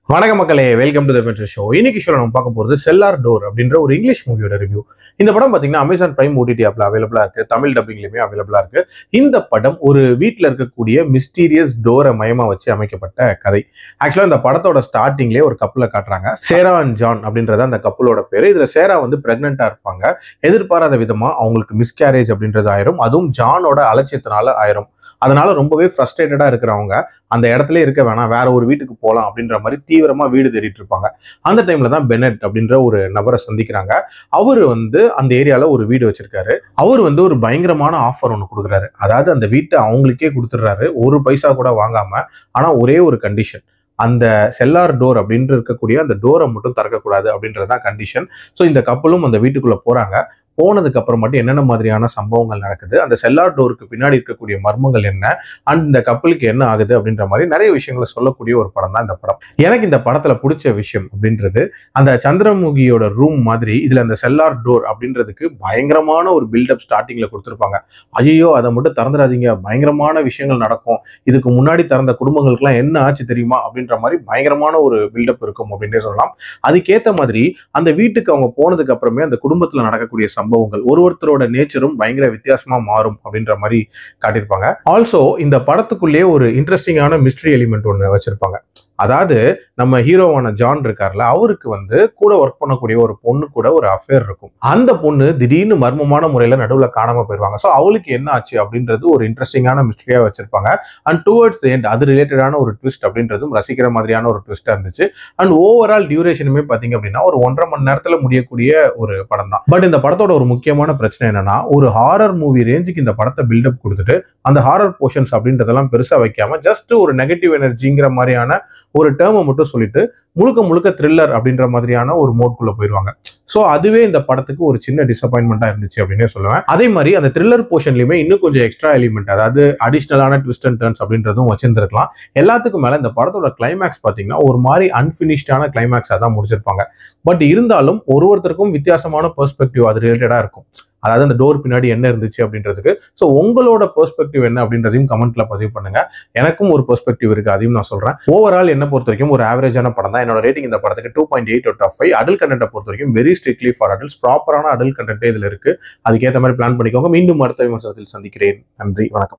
வணக்கம் மக்களே welcome to the venture show இன்னைக்கு ஷோ நம்ம பார்க்க போகிறது செல்லார் டோர் அப்படின்ற ஒரு இங்கிலீஷ் மூவியோட ரிவ்யூ இந்த படம் பார்த்தீங்கன்னா அமேசான் பிரைம் ஓடிடி ஆப்ல அவைலபிளா இருக்கு தமிழ் டப்பிங்லயுமே அவைலபிளா இருக்கு இந்த படம் ஒரு வீட்டில் இருக்கக்கூடிய மிஸ்டீரியஸ் டோரை மையமா வச்சு அமைக்கப்பட்ட கதை ஆக்சுவலாக இந்த படத்தோட ஸ்டார்டிங்லேயே ஒரு கப்பலை காட்டுறாங்க சேரா அண்ட் ஜான் அப்படின்றத அந்த கப்பலோட பேர் இதுல சேரா வந்து பிரெக்னெண்டா இருப்பாங்க எதிர்பாராத விதமா அவங்களுக்கு மிஸ்கேரேஜ் அப்படின்றது ஆயிரும் அதுவும் ஜானோட அலட்சியத்தினால ஆயிரும் அதனால ரொம்பவே ஃப்ரஸ்ட்ரேட்டடா இருக்கிறவங்க அந்த இடத்துல இருக்க வேணாம் வேற ஒரு வீட்டுக்கு போகலாம் அப்படின்ற மாதிரி தீவிரமா வீடு தேடிட்டு இருப்பாங்க அந்த டைம்ல தான் பெனட் அப்படின்ற ஒரு நபரை சந்திக்கிறாங்க அவர் வந்து அந்த ஏரியால ஒரு வீடு வச்சிருக்காரு அவர் வந்து ஒரு பயங்கரமான ஆஃபர் ஒன்று கொடுக்குறாரு அதாவது அந்த வீட்டை அவங்களுக்கே கொடுத்துட்றாரு ஒரு பைசா கூட வாங்காம ஆனா ஒரே ஒரு கண்டிஷன் அந்த செல்லார் டோர் அப்படின்ட்டு இருக்கக்கூடிய அந்த டோரை மட்டும் திறக்கக்கூடாது அப்படின்றது தான் கண்டிஷன் ஸோ இந்த கப்பலும் அந்த வீட்டுக்குள்ள போறாங்க போனதுக்கு அப்புறம் மட்டும் என்னென்ன மாதிரியான சம்பவங்கள் நடக்குது அந்த செல்லார் டோருக்கு பின்னாடி இருக்கக்கூடிய மர்மங்கள் என்ன அண்ட் இந்த கப்பலுக்கு என்ன ஆகுது அப்படின்ற மாதிரி நிறைய விஷயங்களை சொல்லக்கூடிய ஒரு படம் தான் இந்த படம் எனக்கு இந்த படத்துல பிடிச்ச விஷயம் அப்படின்றது அந்த சந்திரமுகியோட ரூம் மாதிரி இதுல அந்த செல்லார் டோர் அப்படின்றதுக்கு பயங்கரமான ஒரு பில்டப் ஸ்டார்டிங்ல கொடுத்துருப்பாங்க ஐயோ அதை மட்டும் திறந்துடாதீங்க பயங்கரமான விஷயங்கள் நடக்கும் இதுக்கு முன்னாடி திறந்த குடும்பங்களுக்குலாம் என்ன ஆச்சு தெரியுமா அப்படின்ற மாதிரி பயங்கரமான ஒரு பில்டப் இருக்கும் அப்படின்னே சொல்லலாம் அதுக்கேற்ற மாதிரி அந்த வீட்டுக்கு அவங்க போனதுக்கு அப்புறமே அந்த குடும்பத்துல நடக்கக்கூடிய சம்பவங்கள் ஒரு ஒருத்தரோட நேச்சரும் பயங்கர வித்தியாசமா மாறும் அப்படின்ற மாதிரி காட்டியிருப்பாங்க ஆல்சோ இந்த படத்துக்குள்ளேயே ஒரு இன்ட்ரெஸ்டிங்கான மிஸ்ட்ரி எலிமெண்ட் ஒன்று வச்சிருப்பாங்க அதாவது நம்ம ஹீரோவான ஜான் இருக்கார்ல அவருக்கு வந்து கூட ஒர்க் பண்ணக்கூடிய ஒரு பொண்ணு கூட ஒரு அஃபேர் இருக்கும் அந்த பொண்ணு திடீர்னு மர்மமான முறையில நடுவில் காணாம போயிருவாங்க ஸோ அவளுக்கு என்ன ஆச்சு அப்படின்றது ஒரு இன்ட்ரெஸ்டிங்கான மிஸ்ட்ரியா வச்சிருப்பாங்க அண்ட் டுவர்ட்ஸ் தி எண்ட் அது ரிலேட்டடான ஒரு ட்விஸ்ட் அப்படின்றதும் ரசிக்கிற மாதிரியான ஒரு ட்விஸ்டா இருந்துச்சு அண்ட் ஓவரால் டியூரேஷனுமே பாத்தீங்க அப்படின்னா ஒரு ஒன்றரை மணி நேரத்துல முடியக்கூடிய ஒரு படம் தான் பட் இந்த படத்தோட ஒரு முக்கியமான பிரச்சனை என்னன்னா ஒரு ஹாரர் மூவி ரேஞ்சுக்கு இந்த படத்தை பில்டப் கொடுத்துட்டு அந்த ஹாரர் போர்ஷன்ஸ் அப்படின்றதெல்லாம் பெருசா வைக்காம ஜஸ்ட் ஒரு நெகட்டிவ் எனர்ஜிங்கிற மாதிரியான ஒரு டேர்மை மட்டும் சொல்லிட்டு முழுக்க முழுக்க த்ரில்லர் அப்படின்ற மாதிரியான ஒரு மோட்குள்ள போயிடுவாங்க ஸோ அதுவே இந்த படத்துக்கு ஒரு சின்ன டிசப்பாயின்மெண்ட்டாக இருந்துச்சு அப்படின்னே சொல்லுவேன் அதே மாதிரி அந்த த்ரில்லர் போர்ஷன்லையுமே இன்னும் கொஞ்சம் எக்ஸ்ட்ரா எலிமெண்ட் அதாவது அடிஷ்னலான ட்விஸ்ட் அண்ட் டர்ன்ஸ் அப்படின்றதும் வச்சிருந்திருக்கலாம் எல்லாத்துக்கும் மேலே இந்த படத்தோட கிளைமேக்ஸ் பார்த்தீங்கன்னா ஒரு மாதிரி அன்பினிஷ்டான கிளைமேக்ஸாக தான் முடிச்சிருப்பாங்க பட் இருந்தாலும் ஒரு ஒருத்தருக்கும் வித்தியாசமான பெர்ஸ்பெக்டிவ் அது ரிலேட்டடாக இருக்கும் அதாவது அந்த டோர் பின்னாடி என்ன இருந்துச்சு அப்படின்றதுக்கு ஸோ உங்களோட பெர்ஸ்பெக்டிவ் என்ன அப்படின்றதையும் கமெண்ட்ல பதிவு பண்ணுங்க எனக்கும் ஒரு பெர்ஸ்பெக்டிவ் இருக்கு அதையும் நான் சொல்றேன் ஓவரால் என்ன பொறுத்த வரைக்கும் ஒரு ஆவரேஜான படம் தான் என்னோட ரேட்டிங் இந்த படத்துக்கு two point eight out of five அடல் கண்டென்ட்டை பொறுத்த வரைக்கும் வெரி ஸ்ட்ரிக்ட்லி ஃபார் அடல்ட்ஸ் ப்ராப்பரான அடல் கண்டென்ட்டே இதில் இருக்கு அதுக்கேற்ற மாதிரி பிளான் பண்ணிக்கோங்க மீண்டும் அடுத்த விமர்சனத்தில் சந்திக்கிறேன் நன்றி வணக்கம்